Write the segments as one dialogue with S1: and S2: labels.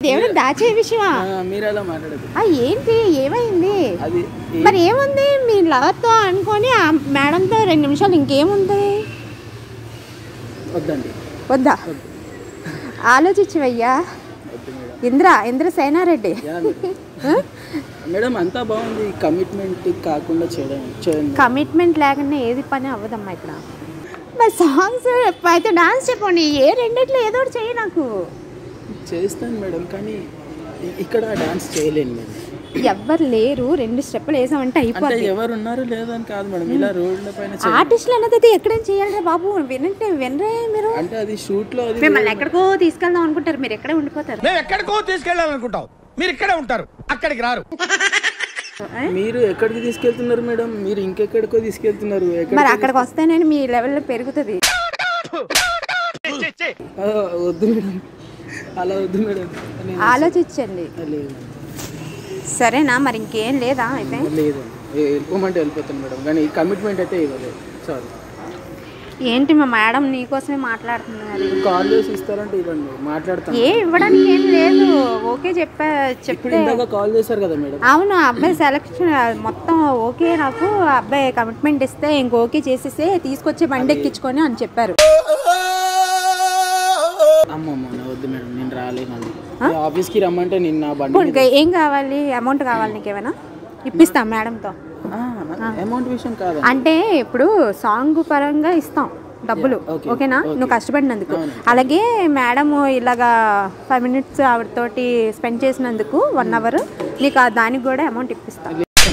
S1: ఏమైనా దాచే విషయమా
S2: ఆ, మీరు అలా మాట్లాడదు
S1: ఆ, ఏంటి ఏమైంది
S2: అది ఏ-
S1: మరి ఏముంది మీ లవర్తో అనుకొని ఆ మేడంతో రెండు నిమిషాలు ఇంకేముంది
S2: వద్దండి
S1: వద్దా ఆలోచించవయ్యా
S2: వద్దు madam
S1: Indra Indra Senareddy
S2: yeah madam. Madam అంతా బాగుంది కమిట్మెంట్ కాకుండా చేయడం చేయండి
S1: కమిట్మెంట్ లేకుండా ఏది పని అవ్వదమ్మా ఇక్కడ మరి సాంగ్స్ అయితే డాన్స్ చెప్పండి ఏ రెండిట్లో ఏదో ఒకటి చెయ్యి నాకు
S2: చేస్తాను మేడం కానీ ఇ- ఇక్కడ డాన్స్ చేయలేను మేడం
S1: ఎవ్వరు లేరు రెండు స్టెప్పులు వేసామంటే
S2: అంటే
S1: అయిపోద్ది
S2: ఎవరు ఉన్నారు లేదని కాదు మేడం ఇలా రోడ్ల పైన చేయ-
S1: ఆర్టిస్టులు అన్నది ఎక్కడేం చేయాలి బాబు వినంటే వినరే మీరు
S2: అంటే అది షూట్ లో అది
S1: మిమ్మల్ని ఎక్కడికో తీసుకెళ్దాం అనుకుంటారు మీరు ఎక్కడే ఉండిపోతారు
S3: మేము ఎక్కడికో తీసుకెళ్ళాలనుకుంటాం మీరు ఇక్కడే ఉంటారు అక్కడికి రారు
S2: మీరు ఎక్కడికి తీసుకెళ్తున్నారు మేడం మీరు ఇంకెక్కడికో తీసుకెళ్తున్నారు ఎక్కడ
S1: మరి అక్కడికి వస్తేనే మీ లెవెల్ పెరుగుతుంది
S2: ఆ, వద్దు మేడం అలా వద్దు మేడం నేను-
S1: ఆలోచించండి
S2: లేదు
S1: సరేనా మరి ఇంకేం లేదా అయితే
S2: లేదు వెళ్ళిపోమంటే వెళ్ళిపోతాను మేడం కానీ కమిట్మెంట్ అయితే ఇవ్వలేదు సారీ
S1: ఏంటి మా మేడం నీకోసమే మాట్లాడుతున్నారు
S2: కాల్ చేసి ఇస్తారంటే ఇవ్వండి మాట్లాడతాను
S1: ఏ ఇవ్వడానికి ఏం లేదు ఓకే చెప్పా
S2: ఇప్పుడు
S1: చెప్తే
S2: ఇందాక కాల్ చేశారు కదా మేడం
S1: అవును ఆ అబ్బాయి సెలక్షన్ మొత్తం ఓకే నాకు ఆ అబ్బాయి కమిట్మెంట్ ఇస్తే ఇంక ఓకే చేసేస్తే తీసుకొచ్చి బండి ఎక్కించుకొని అని చెప్పారు
S2: అమ్మమ్మ నా వద్దు మేడం నేను రాలేను అది ఆఫీస్కి రమ్మంటే నిన్న బండి
S1: ఇప్పుడు ఇంకా ఏం కావాలి అమౌంట్ కావాలి నీకేమైనా ఇప్పిస్తాం మేడంతో
S2: అమౌంట్ విషయం కాదు
S1: అంటే ఇప్పుడు సాంగ్ పరంగా ఇస్తాం డబ్బులు
S2: okay,
S1: ఓకేనా
S2: okay.
S1: నువ్వు కష్టపడినందుకు
S2: అవును.
S1: అలాగే మేడం ఇలాగా ఫైవ్ మినిట్స్ ఆవిడతోటి స్పెండ్ చేసినందుకు వన్ అవర్ నీకు ఆ దానికి కూడా అమౌంట్ ఇప్పిస్తాం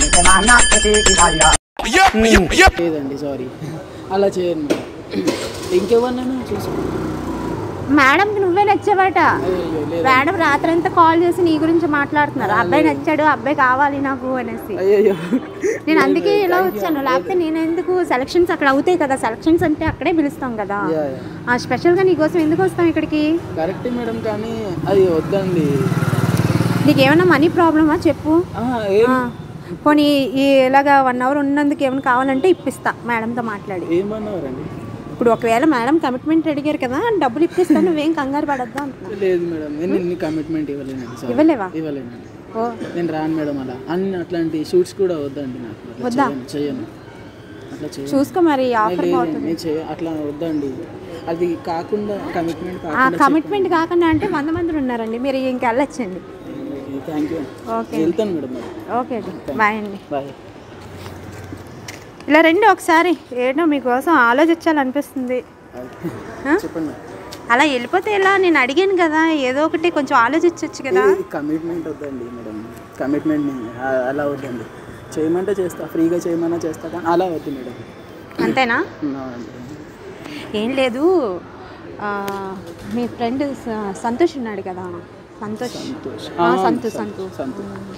S2: లేదండి సారీ అలా చేయను మేడం ఇంకెవరినైనా చూసుకో
S1: మేడంకి నువ్వే నచ్చావట
S2: అయ్యో లేదు
S1: మేడం రాత్రంతా కాల్ చేసి నీ గురించి మాట్లాడుతున్నారు అబ్బాయి నచ్చాడు అబ్బాయి కావాలి నాకు అనేసి
S2: అయ్యో
S1: నేను అందుకే ఇలా వచ్చాను లేకపోతే నేను ఎందుకు సెలక్షన్స్ అక్కడ అవుతాయి కదా సెలక్షన్స్ అంటే అక్కడే పిలుస్తాం కదా
S2: యా
S1: ఆ స్పెషల్గా నీకోసం ఎందుకు వస్తాం ఇక్కడికి
S2: కరెక్టే మేడం కానీ అది వద్దండి
S1: నీకు ఏమైనా మనీ ప్రాబ్లమా చెప్పు
S2: ఆ, ఏం
S1: ఆ, పోనీ ఈ ఇలాగా వన్ అవర్ ఉన్నందుకు ఏమైనా కావాలంటే ఇప్పిస్తా మేడంతో మాట్లాడి
S2: ఏమన్నారండి
S1: ఇప్పుడు ఒకవేళ మేడం కమిట్మెంట్ అడిగారు కదా డబ్బులు ఇప్పిస్తాను నువ్వేం కంగారు పడద్దా అంటున్నా
S2: లేదు మేడం నేను ఇన్ని కమిట్మెంట్ ఇవ్వలేనండి సారీ
S1: ఇవ్వలేవా
S2: ఇవ్వలేనండి
S1: ఓ
S2: నేను రాను మేడం అలా అన్ని అట్లాంటి షూట్స్ కూడా వద్దండి నాకు అట్లా
S1: వద్దా?
S2: చేయను, చేయను అట్లా చేయను
S1: చూసుకో మరి
S2: నేను
S1: ఆఫర్
S2: లేదండి, నేను చేయ అట్లా వద్దండి అది కాకుండా కమిట్మెంట్
S1: ఆ
S2: కాకుండా
S1: కమిట్మెంట్ కాకుండా అంటే వంద మంది ఉన్నారండి మీరు ఇంక వెళ్ళొచ్చండి
S2: థ్యాంక్ యూ
S1: ఓకే
S2: వెళ్తాను మేడం మరి
S1: ఓకే అండి బాయ్ అండి
S2: బాయ్
S1: ఇలా రండి ఒకసారి ఏంటో మీకోసం ఆలోచించాలనిపిస్తుంది ఆ?
S2: చెప్పండి మేడం
S1: అలా వెళ్ళిపోతే ఎలా నేను అడిగాను కదా ఏదో ఒకటి కొంచెం ఆలోచించవచ్చు కదా
S2: కమిట్మెంట్ వద్దండి మేడం కమిట్మెంట్ అలా వద్దండి చేయమంటే చేస్తా ఫ్రీగా చేయమన్నా చేస్తా కానీ అలా వద్దు మేడం
S1: అంతేనా
S2: అవునండి.
S1: ఏం లేదు ఆ, మీ ఫ్రెండ్ స- సంతోష్ ఉన్నాడు కదా సంతోష్
S2: సంతోష్
S1: ఆ,
S2: ఆ,
S1: సంతు
S2: సంతు
S1: సంతు
S2: సంతు